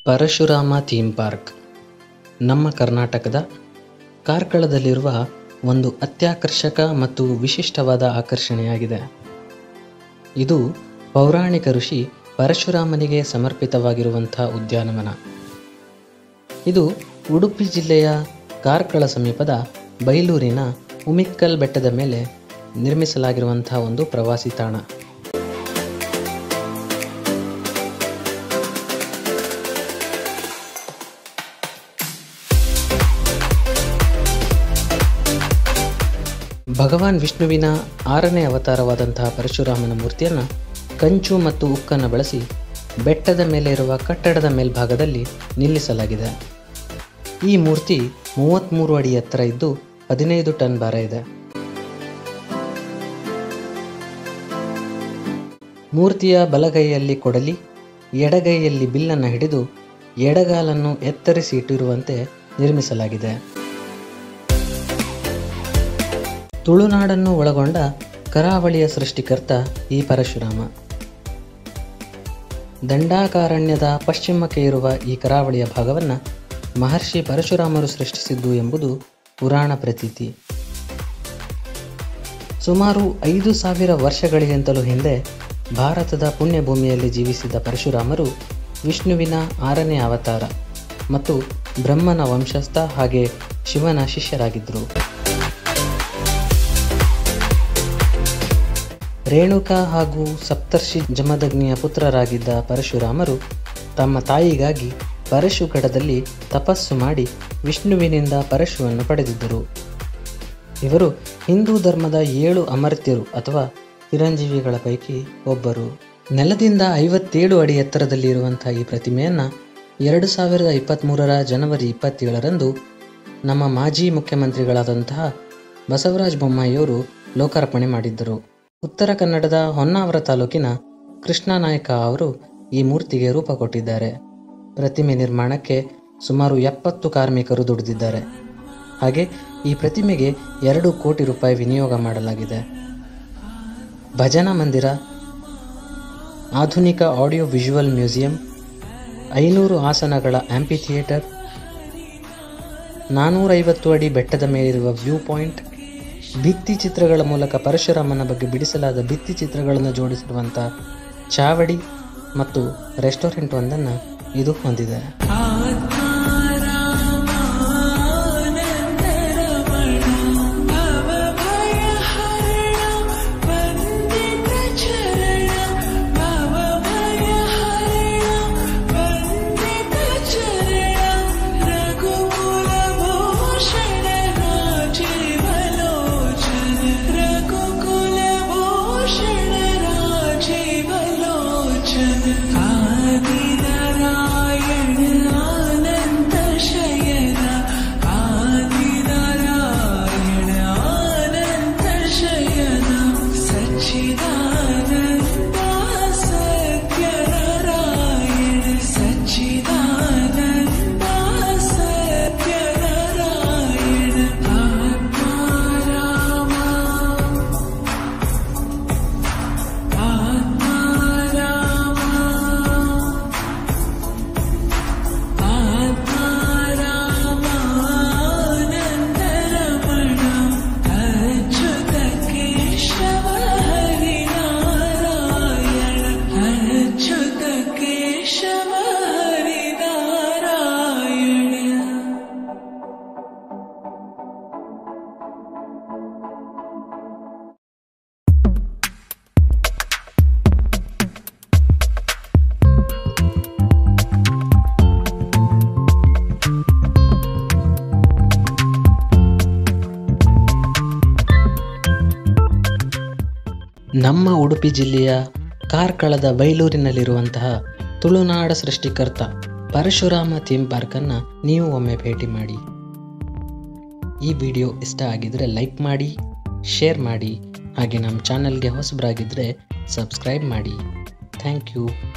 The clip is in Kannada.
ಪರಶುರಾಮ ಥೀಮ್ ಪಾರ್ಕ್ ನಮ್ಮ ಕರ್ನಾಟಕದ ಕಾರ್ಕಳದಲ್ಲಿರುವ ಒಂದು ಅತ್ಯಾಕರ್ಷಕ ಮತ್ತು ವಿಶಿಷ್ಟವಾದ ಆಕರ್ಷಣೆಯಾಗಿದೆ ಇದು ಪೌರಾಣಿಕ ಋಷಿ ಪರಶುರಾಮನಿಗೆ ಸಮರ್ಪಿತವಾಗಿರುವಂಥ ಉದ್ಯಾನವನ ಇದು ಉಡುಪಿ ಜಿಲ್ಲೆಯ ಕಾರ್ಕಳ ಸಮೀಪದ ಬೈಲೂರಿನ ಉಮಿಕ್ಕಲ್ ಬೆಟ್ಟದ ಮೇಲೆ ನಿರ್ಮಿಸಲಾಗಿರುವಂಥ ಒಂದು ಪ್ರವಾಸಿ ತಾಣ ಭಗವಾನ್ ವಿಷ್ಣುವಿನ ಆರನೇ ಅವತಾರವಾದಂತಹ ಪರಶುರಾಮನ ಮೂರ್ತಿಯನ್ನು ಕಂಚು ಮತ್ತು ಉಕ್ಕನ್ನು ಬಳಸಿ ಬೆಟ್ಟದ ಮೇಲೆ ಇರುವ ಕಟ್ಟಡದ ಮೇಲ್ಭಾಗದಲ್ಲಿ ನಿಲ್ಲಿಸಲಾಗಿದೆ ಈ ಮೂರ್ತಿ ಮೂವತ್ತ್ಮೂರು ಅಡಿ ಎತ್ತರ ಇದ್ದು ಹದಿನೈದು ಟನ್ ಭಾರ ಇದೆ ಮೂರ್ತಿಯ ಬಲಗೈಯಲ್ಲಿ ಕೊಡಲಿ ಎಡಗೈಯಲ್ಲಿ ಬಿಲ್ಲನ್ನು ಹಿಡಿದು ಎಡಗಾಲನ್ನು ಎತ್ತರಿಸಿ ಇಟ್ಟಿರುವಂತೆ ನಿರ್ಮಿಸಲಾಗಿದೆ ತುಳುನಾಡನ್ನು ಒಳಗೊಂಡ ಕರಾವಳಿಯ ಸೃಷ್ಟಿಕರ್ತ ಈ ಪರಶುರಾಮ ದಂಡಾಕಾರಣ್ಯದ ಪಶ್ಚಿಮಕ್ಕೆ ಇರುವ ಈ ಕರಾವಳಿಯ ಭಾಗವನ್ನು ಮಹರ್ಷಿ ಪರಶುರಾಮರು ಸೃಷ್ಟಿಸಿದ್ದು ಎಂಬುದು ಪುರಾಣ ಪ್ರತೀತಿ ಸುಮಾರು ಐದು ಸಾವಿರ ವರ್ಷಗಳಿಗಿಂತಲೂ ಹಿಂದೆ ಭಾರತದ ಪುಣ್ಯಭೂಮಿಯಲ್ಲಿ ಜೀವಿಸಿದ ಪರಶುರಾಮರು ವಿಷ್ಣುವಿನ ಆರನೇ ಅವತಾರ ಮತ್ತು ಬ್ರಹ್ಮನ ವಂಶಸ್ಥ ಹಾಗೆ ಶಿವನ ಶಿಷ್ಯರಾಗಿದ್ದರು ರೇಣುಕಾ ಹಾಗೂ ಸಪ್ತರ್ಷಿ ಜಮದಗ್ನಿಯ ಪುತ್ರರಾಗಿದ್ದ ಪರಶುರಾಮರು ತಮ್ಮ ತಾಯಿಗಾಗಿ ಪರಶುಗಢದಲ್ಲಿ ತಪಸ್ಸು ಮಾಡಿ ವಿಷ್ಣುವಿನಿಂದ ಪರಶುವನ್ನು ಪಡೆದಿದ್ದರು ಇವರು ಹಿಂದೂ ಧರ್ಮದ ಏಳು ಅಮರ್ತ್ಯರು ಅಥವಾ ಚಿರಂಜೀವಿಗಳ ಪೈಕಿ ಒಬ್ಬರು ನೆಲದಿಂದ ಐವತ್ತೇಳು ಅಡಿ ಎತ್ತರದಲ್ಲಿ ಇರುವಂಥ ಈ ಪ್ರತಿಮೆಯನ್ನು ಎರಡು ಸಾವಿರದ ಇಪ್ಪತ್ತ್ಮೂರರ ಜನವರಿ ಇಪ್ಪತ್ತೇಳರಂದು ನಮ್ಮ ಮಾಜಿ ಮುಖ್ಯಮಂತ್ರಿಗಳಾದಂತಹ ಬಸವರಾಜ ಬೊಮ್ಮಾಯಿಯವರು ಲೋಕಾರ್ಪಣೆ ಮಾಡಿದ್ದರು ಉತ್ತರ ಕನ್ನಡದ ಹೊನ್ನಾವರ ತಾಲೂಕಿನ ಕೃಷ್ಣನಾಯಕ ಅವರು ಈ ಮೂರ್ತಿಗೆ ರೂಪ ಕೊಟ್ಟಿದ್ದಾರೆ ಪ್ರತಿಮೆ ನಿರ್ಮಾಣಕ್ಕೆ ಸುಮಾರು ಎಪ್ಪತ್ತು ಕಾರ್ಮಿಕರು ದುಡಿದಿದ್ದಾರೆ ಹಾಗೆ ಈ ಪ್ರತಿಮೆಗೆ ಎರಡು ಕೋಟಿ ರೂಪಾಯಿ ವಿನಿಯೋಗ ಮಾಡಲಾಗಿದೆ ಭಜನಾ ಮಂದಿರ ಆಧುನಿಕ ಆಡಿಯೋ ವಿಜುವಲ್ ಮ್ಯೂಸಿಯಂ ಐನೂರು ಆಸನಗಳ ಆಂಪಿ ಥಿಯೇಟರ್ ನಾನ್ನೂರೈವತ್ತು ಅಡಿ ಬೆಟ್ಟದ ಮೇಲಿರುವ ವ್ಯೂ ಪಾಯಿಂಟ್ ಭಿತ್ತಿ ಚಿತ್ರಗಳ ಮೂಲಕ ಪರಶುರಾಮನ ಬಗ್ಗೆ ಬಿಡಿಸಲಾದ ಭಿತ್ತಿ ಚಿತ್ರಗಳನ್ನು ಜೋಡಿಸಿರುವಂಥ ಚಾವಡಿ ಮತ್ತು ರೆಸ್ಟೋರೆಂಟ್ ಒಂದನ್ನು ಇದು ಹೊಂದಿದೆ ನಮ್ಮ ಉಡುಪಿ ಜಿಲ್ಲೆಯ ಕಾರ್ಕಳದ ಬೈಲೂರಿನಲ್ಲಿರುವಂತಹ ತುಳುನಾಡ ಸೃಷ್ಟಿಕರ್ತ ಪರಶುರಾಮ ಥೀಮ್ ಪಾರ್ಕನ್ನು ನೀವು ಒಮ್ಮೆ ಭೇಟಿ ಮಾಡಿ ಈ ವಿಡಿಯೋ ಇಷ್ಟ ಆಗಿದ್ರೆ ಲೈಕ್ ಮಾಡಿ ಶೇರ್ ಮಾಡಿ ಹಾಗೆ ನಮ್ಮ ಚಾನಲ್ಗೆ ಹೊಸಬರಾಗಿದ್ದರೆ ಸಬ್ಸ್ಕ್ರೈಬ್ ಮಾಡಿ ಥ್ಯಾಂಕ್ ಯು